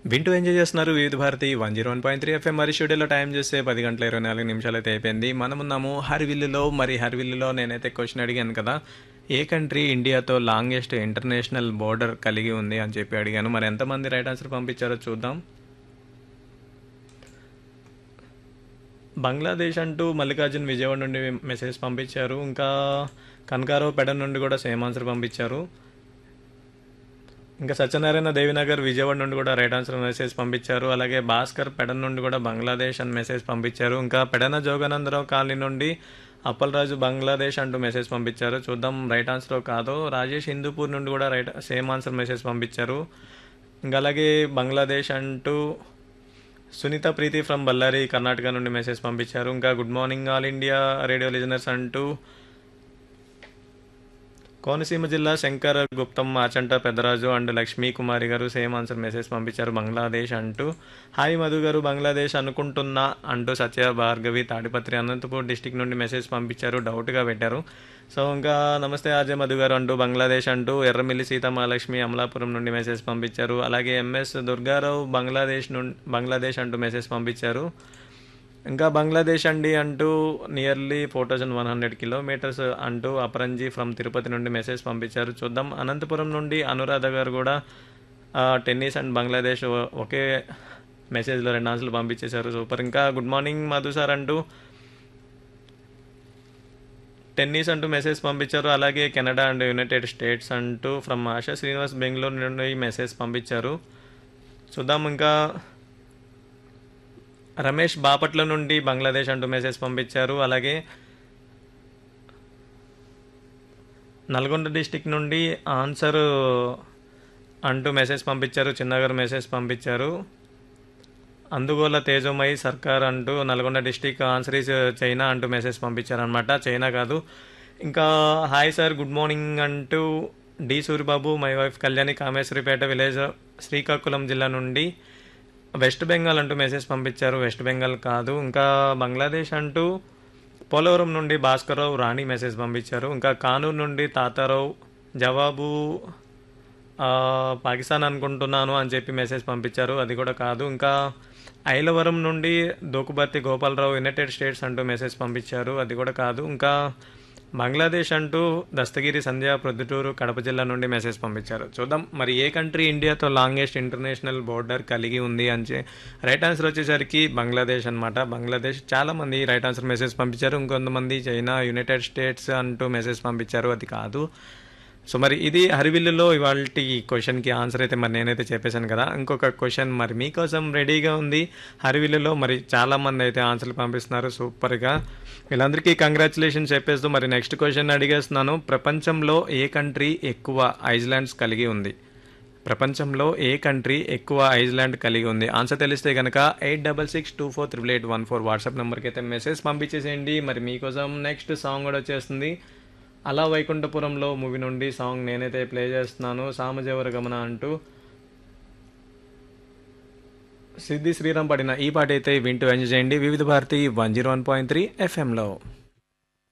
వింటూ ఎంజాయ్ చేస్తున్నారు Vividha Bharati one zero one point three FM మరి స్టూడియోలో టైం చేస్తే పది గంటల ఇరవై నాలుగు నిమిషాలు అయితే అయిపోయింది మనం ఉన్నాము హరివిల్లులో మరి హరివిల్లులో నేనైతే క్వశ్చన్ అడిగాను కదా ఏ కంట్రీ ఇండియాతో లాంగెస్ట్ ఇంటర్నేషనల్ బోర్డర్ కలిగి ఉంది అని చెప్పి అడిగాను మరి ఎంతమంది రైట్ ఆన్సర్ పంపించారో చూద్దాం బంగ్లాదేశ్ అంటూ మల్లికార్జున్ విజయవాడ నుండి మెసేజ్ పంపించారు ఇంకా కనకారావు పెడ నుండి కూడా సేమ్ ఆన్సర్ పంపించారు ఇంకా సత్యనారాయణ దేవినగర్ విజయవాడ నుండి కూడా రైట్ ఆన్సర్ మెసేజ్ పంపించారు అలాగే భాస్కర్ పెడన్ నుండి కూడా బంగ్లాదేశ్ అని మెసేజ్ పంపించారు ఇంకా పెడన జోగానందరావు కాలనీ నుండి అప్పలరాజు బంగ్లాదేశ్ అంటూ మెసేజ్ పంపించారు చూద్దాం రైట్ ఆన్సర్ కాదు రాజేష్ హిందూపూర్ నుండి కూడా రైట్ సేమ్ ఆన్సర్ మెసేజ్ పంపించారు ఇంకా అలాగే బంగ్లాదేశ్ అంటూ సునీత ప్రీతి ఫ్రమ్ బళ్ళారి కర్ణాటక నుండి మెసేజ్ పంపించారు ఇంకా good morning All India Radio listeners అంటూ కోనసీమ జిల్లా శంకర్ గుప్తం ఆచంట పెద్దరాజు అండ్ లక్ష్మీ కుమారి గారు సేమ్ ఆన్సర్ మెసేజ్ పంపించారు బంగ్లాదేశ్ అంటూ హాయ్ మధు గారు బంగ్లాదేశ్ అనుకుంటున్నా అంటూ సత్య భార్గవి తాడిపత్రి అనంతపూర్ డిస్టిక్ నుండి మెసేజ్ పంపించారు డౌట్గా పెట్టారు సో ఇంకా నమస్తే ఆజయ్ మధు గారు అంటూ బంగ్లాదేశ్ అంటూ ఎర్రమిల్లి సీతమహాలక్ష్మి అమలాపురం నుండి మెసేజ్ పంపించారు అలాగే ఎంఎస్ దుర్గారావు బంగ్లాదేశ్ నుండి బంగ్లాదేశ్ అంటూ మెసేజ్ పంపించారు ఇంకా బంగ్లాదేశ్ అండి అంటూ nearly four thousand one hundred kilometres అంటూ అపరంజీ ఫ్రమ్ తిరుపతి నుండి మెసేజ్ పంపించారు చూద్దాం అనంతపురం నుండి అనురాధ గారు కూడా ఆ, టెన్నిస్ అండ్ బంగ్లాదేశ్ ఒ- ఒకే మెసేజ్లో రెండు ఆన్సర్లు పంపించేశారు సూపర్ ఇంకా గుడ్ మార్నింగ్ మధు సార్ అంటూ టెన్నిస్ అంటూ మెసేజ్ పంపించారు అలాగే కెనడా అండ్ యునైటెడ్ స్టేట్స్ అంటూ ఫ్రమ్ ఆశా శ్రీనివాస్ బెంగళూరు నుండి మెసేజ్ పంపించారు చూద్దాం ఇంకా రమేష్ బాపట్ల నుండి బంగ్లాదేశ్ అంటూ మెసేజ్ పంపించారు అలాగే నల్గొండ డిస్టిక్ నుండి ఆన్సర్ అంటూ మెసేజ్ పంపించారు చిన్నగారు మెసేజ్ పంపించారు అందుగోల తేజమయి సర్కార్ అంటూ Nalgonda district answer is China అంటూ మెసేజ్ పంపించారు అనమాట చైనా కాదు ఇంకా హాయ్ సార్ గుడ్ మార్నింగ్ అంటూ D Suribabu my wife Kalyani Kameswaripeta village Srikakulam జిల్లా నుండి వెస్ట్ బెంగాల్ అంటూ మెసేజ్ పంపించారు వెస్ట్ బెంగాల్ కాదు ఇంకా బంగ్లాదేశ్ అంటూ పోలవరం నుండి భాస్కర్రావు రాణి మెసేజ్ పంపించారు ఇంకా కానూరు నుండి తాతారావు జవాబు ఆ, పాకిస్తాన్ అనుకుంటున్నాను అని చెప్పి మెసేజ్ పంపించారు అది కూడా కాదు ఇంకా ఐలవరం నుండి దోకుబర్తి గోపాలరావు యునైటెడ్ స్టేట్స్ అంటూ మెసేజ్ పంపించారు అది కూడా కాదు ఇంకా బంగ్లాదేశ్ అంటూ దస్తగిరి సంధ్య ప్రొద్దుటూరు కడప జిల్లా నుండి మెసేజ్ పంపించారు చూద్దాం మరి ఏ కంట్రీ ఇండియాతో లాంగెస్ట్ ఇంటర్నేషనల్ బోర్డర్ కలిగి ఉంది అని చె- రైట్ ఆన్సర్ వచ్చేసరికి బంగ్లాదేశ్ అన్నమాట బంగ్లాదేశ్ చాలా మంది రైట్ ఆన్సర్ మెసేజ్ పంపించారు ఇంకొంతమంది చైనా యునైటెడ్ స్టేట్స్ అంటూ మెసేజ్ పంపించారు అది కాదు సో మరి ఇది హరివిల్లులో ఇవాళ క్వశ్చన్కి ఆన్సర్ అయితే మరి నేనైతే చెప్పేశాను కదా ఇంకొక క్వశ్చన్ మరి మీకోసం రెడీగా ఉంది హరివిల్లులో మరి చాలా మంది అయితే ఆన్సర్లు పంపిస్తున్నారు సూపర్గా వీళ్ళందరికీ కంగ్రాచులేషన్స్ చెప్పేస్తూ మరి నెక్స్ట్ క్వశ్చన్ అడిగేస్తున్నాను ప్రపంచంలో ఏ కంట్రీ ఎక్కువ ఐస్లాండ్స్ కలిగి ఉంది ప్రపంచంలో ఏ కంట్రీ ఎక్కువ ఐస్లాండ్ కలిగి ఉంది ఆన్సర్ తెలిస్తే కనుక eight double six two four triple eight one four WhatsApp నెంబర్కి అయితే మెసేజ్ పంపించేసేయండి మరి మీకోసం నెక్స్ట్ సాంగ్ కూడా వచ్చేస్తుంది అలా వైకుంఠపురంలో మూవీ నుండి సాంగ్ నేనైతే ప్లే చేస్తున్నాను సామజవర గమన అంటూ సిద్ధి శ్రీరామ్ పడిన ఈ పాట అయితే వింటూ ఎంజాయ్ చేయండి Vividha Bharati one zero one point three ఎఫ్ఎంలో